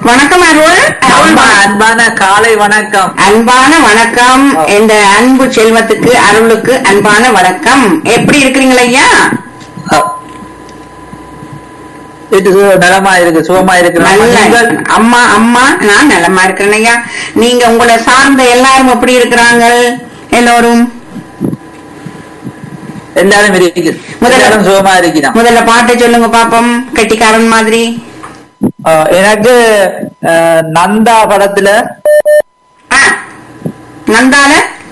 வணக்கம் அருள் அம்மா, அருள் அன்பான காலை வணக்கம் அன்பான வணக்கம் இந்த அன்பு செல்வத்துக்கு அருளுக்கு அன்பான வணக்கம் எப்படி இருக்கிறீங்களா ஐயா இது நலமா இருக்கு சுகமா இருக்கு நல்ல நீங்கள் அம்மா அம்மா நான் நலமா இருக்கிறேன் ஐயா நீங்க உங்களை சார்ந்த எல்லாரும் எப்படி இருக்கிறாங்க எல்லோரும் எல்லாரும் இருக்கு முதல்ல- எல்லாரும் சுகமா இருக்கிறோம் முதல்ல பாட்டை சொல்லுங்க பாப்போம் கெட்டிக்காரன் மாதிரி அஹ், எனக்கு அஹ், நந்தா படத்துல ஆ, நந்தால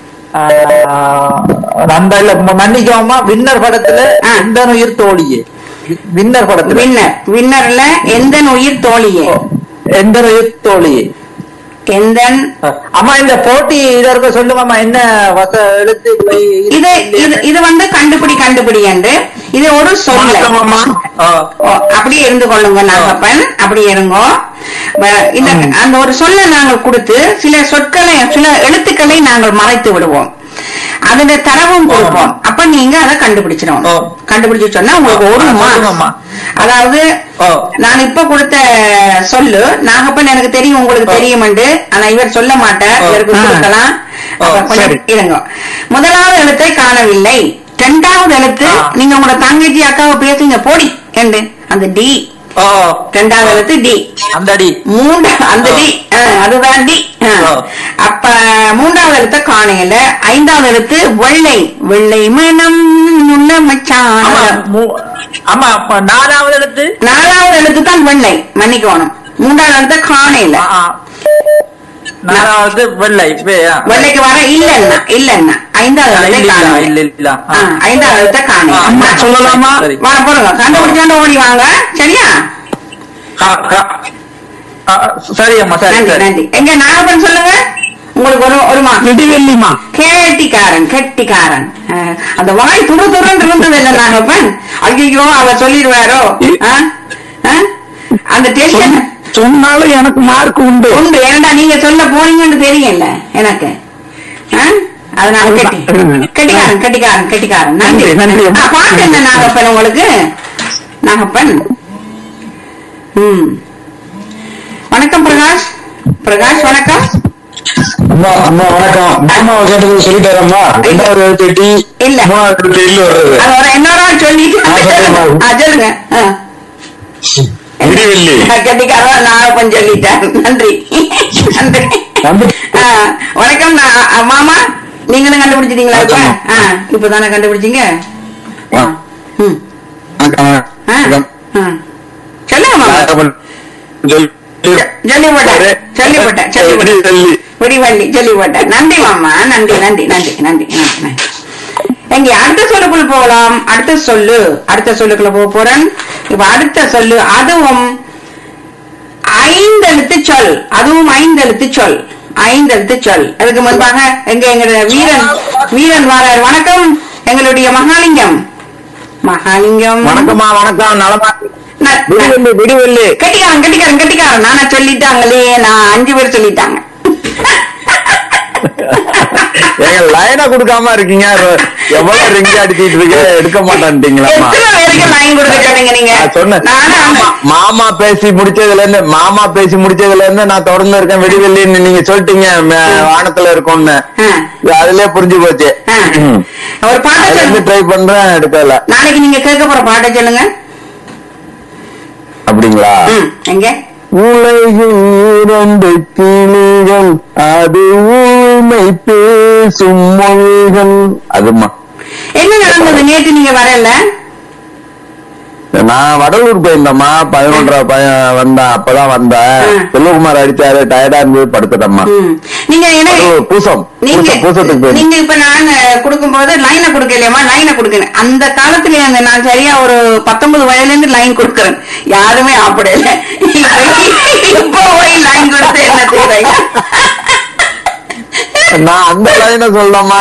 அஹ், நந்தா இல்ல ம- மன்னிக்கோமா வின்னர் படத்துல ஆ. எந்த உயிர் தோழியே வின்னர் படத்துல வின்னர் வின்னர்ல எந்த உயிர் தோழியே எந்த உயிர் தோழியே எந்த அஹ், அம்மா இந்த போட்டி இதற்கு சொல்லுமாமா என்ன வச எழுத்து போய் இது இது இது வந்து கண்டுபிடி கண்டுபிடி என்று இது ஒரு சொல்ல வணக்கம் அம்மா அஹ், ஓ, அப்படியே இருந்து கொள்ளுங்க நாகப்பன் அப்படியே இருங்கோ ப- இந்த அந்த ஒரு சொல்ல நாங்கள் கொடுத்து சில சொற்களை சில எழுத்துக்களை நாங்கள் மறைத்து விடுவோம் அதுல தரவும் கொடுப்போம் அப்ப நீங்க அதை கண்டுபிடிச்சிடணும் ஓ. கண்டுபிடிச்சு சொன்னா உங்களுக்கு ஒரு ஆ, சொல்லுங்கம்மா. மார்க் அதாவது ஓ. நான் இப்ப கொடுத்த சொல்லு நாகப்பன் எனக்கு தெரியும் உங்களுக்கு ஓ. தெரியும் ஆனா இவர் சொல்ல மாட்டார் ஓ. இவருக்கு ஆ. கொடுக்கலாம் ஓ, அப்ப கொஞ்சம் சரி. இருங்க முதலாவது எழுத்தை காணவில்லை இரண்டாவது எழுத்து ஆ. நீங்க உங்களோட தங்கச்சி அக்காவை பேசுங்க போடி என்று அந்த டி ஓ இரண்டாவது எழுத்து டி அந்த அடி மூன்றா அந்த டி ஆ, அதுதான் டி ஆ. ஆ. அப்ப மூன்றாவது எழுத்த காணையில ஐந்தாவது எழுத்து வெள்ளை வெள்ளை மனம் உள்ள ஆமா, மச்சான் மூ- ஆமா அப்ப நாலாவது எழுத்து நாலாவது எழுத்து தான் வெள்ளை மன்னிக்கணும் மூன்றாவது எழுத்து காணையில ஆ, ஆ. நாலாவது வெள்ளை வே- ஆ. வெள்ளைக்கு வர இல்லன்னா இல்லன்னா ஐந்தாவது இல்ல, எழுத்தை இல்ல, காணையில இல்ல, இல்ல. ஆ, ஆ. ஐந்தாவது எழுத்த ஆ, காணையில அம்மா சொல்லலாமா சரி. வர போடுங்க கண்டுபிடிச்சாண்டு ஓடி வாங்க சரியா ஆ, ஆ. ஆ, சரி அம்மா சரி நன்றி சரி நன்றி எங்க நாகப்பன் சொல்லுங்க உங்களுக்கு ஒரு ஒரு மா இடிவெள்ளிமா கேட்டிக்காரன் கெட்டிக்காரன் அஹ், அந்த வாய் துரு துருன்னு இருந்தது இல்ல நாகப்பன் ஐயோ அவர் சொல்லிடுவாரோ ஆ? ஆ? அந்த டென்ஷன் சொன்னாலும் எனக்கு மார்க் உண்டு உண்டு ஏன்டா நீங்க சொல்ல போனீங்கன்னு தெரியல எனக்கு ஆ? அதனால கெட்டி கெட்டிக்காரன் கெட்டிக்காரன் கெட்டிக்காரன் நன்றி நன்றி, நன்றி. ஆ, பாட்டு என்ன நாகப்பன் உங்களுக்கு நாகப்பன் ம் வணக்கம் பிரகாஷ் பிரகாஷ் வணக்கம் அம்மா அம்மா வணக்கம் மாமா கேட்டது சொல்லிட்டாரம்மா ரெண்டாவது எழுத்து டி இல்ல. மூணாவது எழுத்து இல்ல வருது அது ஒரு இன்னொரு ஆள் சொல்லிட்டு ஆ, சொல்லுங்க. ஆ, சொல்லுங்க ஆ. இடிவெள்ளி கட்டிக்காரன் நாகப்பன் சொல்லிட்டேன் நன்றி நன்றி நன்றி. ஆ, வணக்கம் நான் அ, மாமா நீங்களும் கண்டுபிடிச்சிட்டீங்களா இப்ப வணக்கம். ஆ, இப்பதானே கண்டுபிடிச்சீங்க ஆ. ம். வணக்கம். ஆ, வணக்கம். ஆ. சொல்லுங்க மாமா நாகப்பன் சொல்லி- சொல்லிவிட்டேன் சொல்லிவிட்டேன் சொல்லிவிட்டேன் இடிவெள்ளி. விடிவள்ளி சொல்லிவிட்டேன் நன்றி மாமா நன்றி நன்றி நன்றி நன்றி நன்றி நன்றி எங்க அடுத்த சொல்லுக்குள்ள போகலாம் அடுத்த சொல்லு அடுத்த சொல்லுக்குள்ள போக போறேன் இப்ப அடுத்த சொல்லு அதுவும் ஐந்தெழுத்து சொல் அதுவும் ஐந்தெழுத்து சொல் ஐந்தெழுத்து சொல் அதுக்கு முன்பாக எங்க எங்க வீரன் வீரன் வாரார் வணக்கம் எங்களுடைய மகாலிங்கம் மகாலிங்கம் வணக்கம்மா வணக்கம் நலமா ந- விடிவெள்ளி விடிவெள்ளி கட்டிக்காரன் கட்டிக்காரன் கட்டிக்காரன் நானா சொல்லிட்டாங்களே நான் அஞ்சு பேர் சொல்லிட்டாங்க எங்க லைனை கொடுக்காம இருக்கீங்க எவ்வளவு ரிங்க அடிச்சிட்டு இருக்கு எடுக்க மாட்டேன்ட்டீங்களாம்மா எத்தனை பேருக்கு லைன் கொடுக்க சொன்னீங்க நீங்க நான் சொன்னேன் நானா மாமா- மாமா பேசி முடிச்சதுல இருந்து மாமா பேசி முடிச்சதுல இருந்து நான் தொடர்ந்து இருக்கேன் விடிவெள்ளின்னு நீங்க சொல்லிட்டீங்க ம- வானத்துல இருக்கும்னு ஆ, அதுலயே புரிஞ்சு போச்சு ஆ. ம். ஒரு பாட்டை அதுல இருந்து சொல்லுங்க ட்ரை பண்றேன் எடுக்கல நாளைக்கு நீங்க கேட்க போற பாட்டை சொல்லுங்க அப்படிங்களா ம், எங்க உலகில் இரண்டு கிளிகள் அது ஊமை பேசும் மொழிகள் அதுமா என்ன நடந்தது நேற்று நீங்க வரல நான் வடலூர் போயிருந்தேம்மா பதினொன்றரை பையன் வந்தேன் அப்பதான் வந்தேன் ம். செல்வகுமார் அடிச்சாரு டயர்டா இருந்து படுத்துட்டேம்மா ம். நீங்க என்ன வடலூர் பூசம் நீங்க பூசம், பூசத்துக்கு போயிருந்தேன் நீங்க இப்ப நான் கொடுக்கும் போது லைனை கொடுக்கலையமா லைனை கொடுக்கணும் அந்த காலத்துல அந்த நான் சரியா ஒரு பத்தொன்பது வயதுல இருந்து லைன் கொடுக்கறேன் யாருமே ஆப்படல இப்ப போய் லைன் கொடுத்து என்ன செய்யறீங்க நான் அந்த லைனை சொல்லமா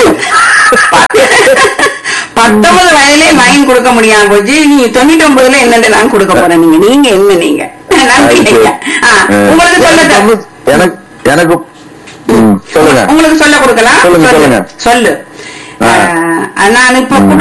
பத்தொன்பது வயதுல லைன் கொடுக்க முடியாம போச்சு நீ தொண்ணூத்தி ஒன்பதுல என்னன்னு நான் கொடுக்க போறேன் நீங்க நீங்க என்ன நீங்க நன்றி ஐயா. ஆ, உங்களுக்கு சொல்ல எனக்கு எனக்கு எனக்கு ம், சொல்லுங்க உங்களுக்கு சொல்ல கொடுக்கலாம் சொல்லுங்க, சொல்லு. சொல்லுங்க. சொல்லு ஆ. ஆ, நான் இப்ப